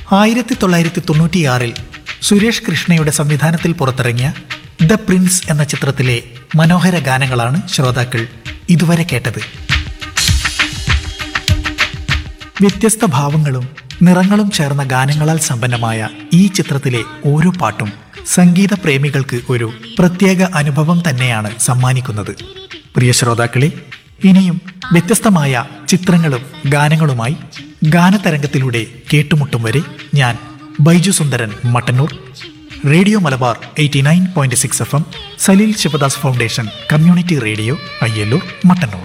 ആയിരത്തി തൊള്ളായിരത്തി തൊണ്ണൂറ്റിയാറിൽ സുരേഷ് കൃഷ്ണയുടെ സംവിധാനത്തിൽ പുറത്തിറങ്ങിയ ദ പ്രിൻസ് എന്ന ചിത്രത്തിലെ മനോഹര ഗാനങ്ങളാണ് ശ്രോതാക്കൾ ഇതുവരെ കേട്ടത് വ്യത്യസ്ത ഭാവങ്ങളും നിറങ്ങളും ചേർന്ന ഗാനങ്ങളാൽ സമ്പന്നമായ ഈ ചിത്രത്തിലെ ഓരോ പാട്ടും സംഗീത പ്രേമികൾക്ക് ഒരു പ്രത്യേക അനുഭവം തന്നെയാണ് സമ്മാനിക്കുന്നത് പ്രിയ ശ്രോതാക്കളെ ഇനിയും വ്യത്യസ്തമായ ചിത്രങ്ങളും ഗാനങ്ങളുമായി ഗാനതരംഗത്തിലൂടെ കേട്ടുമുട്ടും വരെ ഞാൻ Baiju Sundaran Mattannur radio Malabar eighty nine point six F M Saleel Sivadas foundation community radio Ayyalloor Mattannur